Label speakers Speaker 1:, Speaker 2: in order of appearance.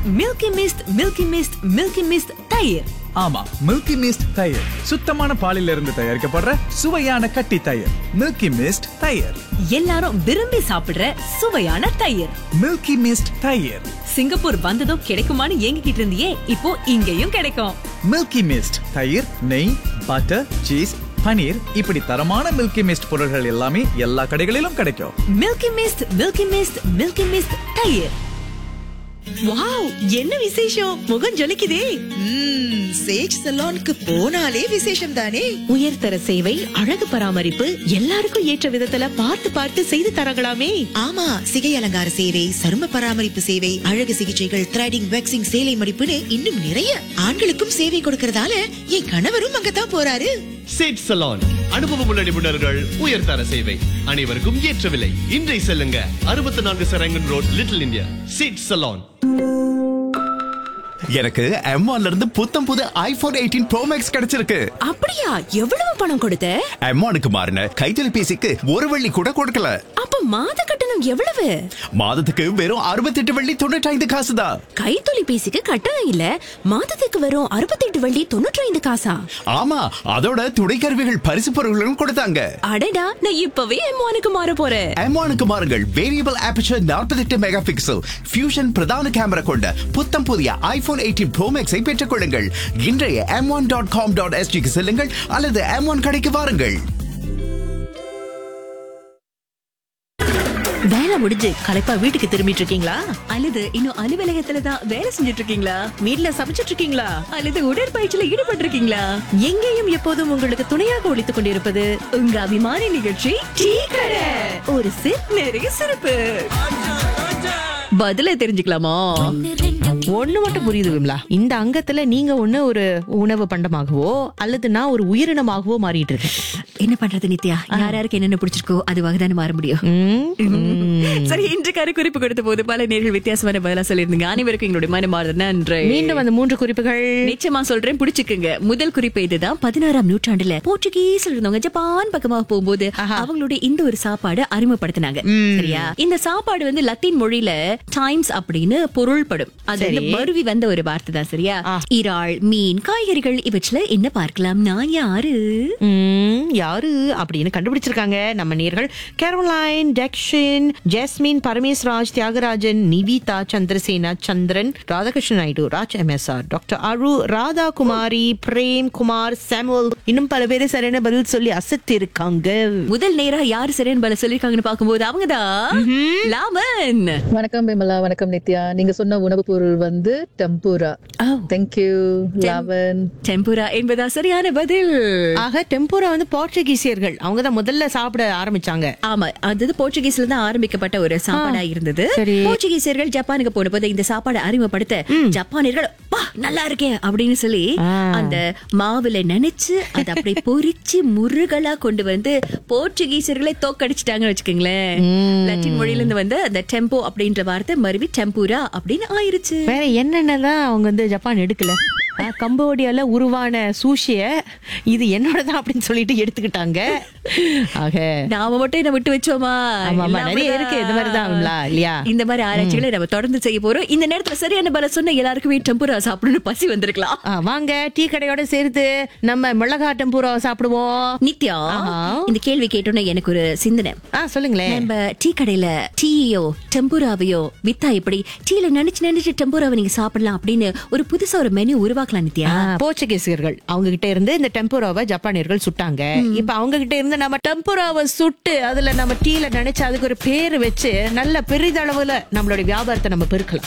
Speaker 1: Milky mist milky mist milky mist தயிர்
Speaker 2: ஆமா milky mist தயிர் சுத்தமான பாலில் இருந்து தயாரிக்கப்படுற சுவையான கட்டி தயிர் மில்கி மிஸ்ட் தயிர்
Speaker 1: எல்லாரும் விரும்பி சாப்பிடுற சுவையான தயிர்
Speaker 2: மில்கி மிஸ்ட் தயிர்
Speaker 1: சிங்கப்பூர் வந்ததும் கிடைக்குமான்னு ஏங்கிக்கிட்டு இருந்தியே இப்போ இங்கேயும் கிடைக்கும்
Speaker 2: மில்கி மிஸ்ட் தயிர் நெய் பட்டர் சீஸ் பனீர் இப்படி தரமான மில்கி மிஸ்ட் பொருட்கள் எல்லாமே எல்லா கடைகளிலும் கிடைக்கும்
Speaker 1: milky mist milky mist milky mist தயிர் வாவ் என்ன விசேஷம் முகம் ஜொலிக்குதே
Speaker 3: ம்ம், சேஜ் சலோனுக்கு போனாலே விசேஷம் தானே
Speaker 4: உயர்தர சேவை அழகு பராமரிப்பு எல்லாருக்கும் ஏற்ற விதத்துல பார்த்து பார்த்து செய்து தரங்களாமே
Speaker 3: ஆமா சிகை அலங்கார சேவை சரும பராமரிப்பு சேவை அழகு சிகிச்சைகள் த்ரெடிங் வேக்சிங் சேலை மடிப்புன்னு இன்னும் நிறைய ஆண்களுக்கும் சேவை கொடுக்கறதால என் கணவரும் அங்கதான் போறாரு
Speaker 5: சேட் சலான் அனுபவமுள்ள நிபுணர்கள் உயர்தர சேவை அனைவருக்கும் ஏற்ற விலை இன்றை செல்லுங்க அறுபத்தி நான்கு சரங்கன் ரோட் லிட்டில் இந்தியா சேட் சலான்
Speaker 6: எனக்கு M1 இருந்து புத்தம் புது ஐபோன் எயிட்டீன் ப்ரோ மேக்ஸ் கிடைச்சிருக்கு
Speaker 4: அப்படியா எவ்வளவு பணம் கொடுத்த
Speaker 6: M1க்கு மாறின கைத்தொலைபேசிக்கு ஒரு வெள்ளி கூட கொடுக்கல
Speaker 4: அப்ப மாத கட்டணம் எவ்வளவு
Speaker 6: மாதத்துக்கு வெறும் அறுபத்தெட்டு வெள்ளி தொண்ணூற்றி ஐந்து காசு தான்
Speaker 4: கைத்தொலைபேசிக்கு கட்டணம் இல்ல மாதத்துக்கு வரும் அறுபத்தெட்டு வள்ளி தொண்ணூற்றி ஐந்து காசா
Speaker 6: ஆமா அதோட துணைக்கருவிகள் பரிசு பொருட்களும் கொடுத்தாங்க
Speaker 4: அடடா நான் இப்பவே எம்மானுக்கு மாற போறேன்
Speaker 6: M1க்கு மாறுங்கள் variable aperture 48 mega pixel fusion பிரதான கேமரா கொண்ட புத்தம் புதிய ஐபோன் எயிட்டீன் ப்ரோ மேக்ஸை பெற்றுக் கொள்ளுங்கள் இன்றைய M one dot com dot எஸ்டிக்கு செல்லுங்கள் அல்லது எம் ஒன் கடைக்கு வாருங்கள்
Speaker 4: வேலை முடிஞ்சு களைப்பா வீட்டுக்கு திரும்பிட்டு இருக்கீங்களா
Speaker 1: அல்லது இன்னும் அலுவலகத்துல தான் வேலை செஞ்சுட்டு இருக்கீங்களா
Speaker 4: வீட்ல சமைச்சிட்டு இருக்கீங்களா
Speaker 1: அல்லது உடற்பயிற்சியில ஈடுபட்டு இருக்கீங்களா
Speaker 4: எங்கேயும் எப்போதும் உங்களுக்கு துணையாக ஒழித்துக் கொண்டிருப்பது
Speaker 1: உங்க அபிமான நிகழ்ச்சி டீ கடை ஒரு சிப் நிறைய சிறப்பு பதில தெரிஞ்சுக்கலாமா
Speaker 4: ஒண்ணு மட்டும் புரியுது விமலா இந்த அங்கத்துல நீங்க ஒண்ணு ஒரு உணவு பண்டமாகவோ அல்லது நான் ஒரு உயிரினமாகவோ மாறிட்டு இருக்கேன்
Speaker 1: என்ன பண்றது நித்யா யார் யாருக்கு என்னென்ன பிடிச்சிருக்கோ அதுவாக தானே மாற முடியும்
Speaker 4: ம்.
Speaker 1: சரி இன்று கரு குறிப்பு கொடுத்த போது பல நேர்கள் வித்தியாசமான பதிலா சொல்லியிருந்தீங்க அனைவருக்கும் எங்களுடைய மனமார்ந்த நன்றி
Speaker 4: மீண்டும் அந்த மூன்று குறிப்புகள்
Speaker 1: நிச்சயமா சொல்றேன் பிடிச்சுக்குங்க முதல் குறிப்பு இதுதான் பதினாறாம் நூற்றாண்டுல போர்ச்சுகீஸ்ல இருந்தவங்க ஜப்பான் பக்கமா போகும்போது அவங்களுடைய இந்த ஒரு சாப்பாடு அறிமுகப்படுத்தினாங்க சரியா இந்த சாப்பாடு வந்து லத்தீன் மொழியில டைம்ஸ் அப்படின்னு பொருள்படும் அது வந்து மருவி வந்த ஒரு வார்த்தை தான் சரியா இறால் மீன் காய்கறிகள் இவற்றுல என்ன பார்க்கலாம் நான் யாரு
Speaker 4: ம், யாரு அப்படின்னு கண்டுபிடிச்சிருக்காங்க நம்ம நேர்கள் கேரோலைன் டெக்ஷின் Jasmine Parameshraj Thiyagarajan Nivitha Chandrasena Chandran Radhakrishnan Naidu Raj MSR doctor அரு ராதாகுமாரி பிரேம் குமார் சாமுவல் இன்னும் பல பேர் சரியான பதில் சொல்லி அசத்தி இருக்காங்க
Speaker 1: முதல் நேரா யாரு சரியான பல சொல்லிருக்காங்கன்னு பாக்கும்போது அவங்கதான் லாமன்
Speaker 7: வணக்கம் விமலா வணக்கம் நித்யா நீங்க சொன்ன உணவு பொருள் வந்து டெம்பூரா தேங்க்யூ லவன்
Speaker 1: டெம்புரா என்பதா சரியான பதில்
Speaker 4: ஆக டெம்போரா வந்து போர்ச்சுகீசியர்கள் அவங்க தான் முதல்ல சாப்பிட ஆரம்பிச்சாங்க
Speaker 1: ஆமா அது போர்ச்சுகீஸ்ல தான் ஆரம்பிக்கப்பட்ட ஒரு சாப்பாடா இருந்தது
Speaker 4: சரி.
Speaker 1: போர்ச்சுகீசியர்கள் ஜப்பானுக்கு போன போது இந்த சாப்பாடை அறிமுகப்படுத்த ஜப்பானியர்கள் பா நல்லா இருக்கே அப்படின்னு சொல்லி அந்த மாவுல நினைச்சு அதை அப்படியே பொரிச்சு முருகலா கொண்டு வந்து போர்ச்சுகீசியர்களை தோக்கடிச்சிட்டாங்கன்னு வச்சுக்கோங்களேன் லட்டின் மொழியில இருந்து வந்து அந்த டெம்போ அப்படின்ற வார்த்தை மறுவி டெம்பூரா அப்படின்னு ஆயிருச்சு
Speaker 4: வேற என்னென்னலாம் அவங்க வந்து ஜப்பான் எடுக்கல ஆ, கம்போடியால உருவான சூஷிய இது என்னோடதான் அப்படின்னு சொல்லிட்டு எடுத்துக்கிட்டாங்க ஆக
Speaker 1: நாம மட்டும் என்ன விட்டு வச்சோமா
Speaker 4: ஆமா, ஆமா,
Speaker 1: எல்லாம்
Speaker 4: நிறைய இருக்கு. இந்த மாதிரி தான் விமலா, இல்லையா?
Speaker 1: இந்த மாதிரி ஆராய்ச்சிகளை நம்ம தொடர்ந்து செய்ய போறோம் இந்த நேரத்துல சரியான பல சொன்ன எல்லாருக்குமே டெம்புரா சாப்பிடணும்னு பசி வந்திருக்கலாம்
Speaker 4: ஆ, வாங்க டீ கடையோட சேர்த்து நம்ம மிளகாட்டம் பூரா சாப்பிடுவோம்
Speaker 1: நித்யா
Speaker 4: ஆஹா.
Speaker 1: இந்த கேள்வி கேட்டோன்னே எனக்கு ஒரு சிந்தனை
Speaker 4: ஆ சொல்லுங்களேன்
Speaker 1: நம்ம டீ கடையில டீயோ டெம்புராவையோ வித்தா எப்படி டீல நினைச்சு நினைச்சு டெம்புராவை நீங்க சாப்பிடலாம் அப்படின்னு ஒரு புதுசா ஒரு மெனு உருவாக்கலாம் நித்யா
Speaker 4: ஆ, போர்ச்சுகீசியர்கள் அவங்க கிட்ட இருந்து இந்த டெம்போராவை ஜப்பானியர்கள் சுட்டாங்க இப்ப அவங்க கிட்ட இருந்து நம்ம டெம்போராவை சுட்டு அதுல நம்ம டீல நினைச்சு அதுக்கு ஒரு பேரு வச்சு நல்ல பெரிதளவுல நம்மளுடைய வியாபாரத்தை நம்ம பெருக்கலாம்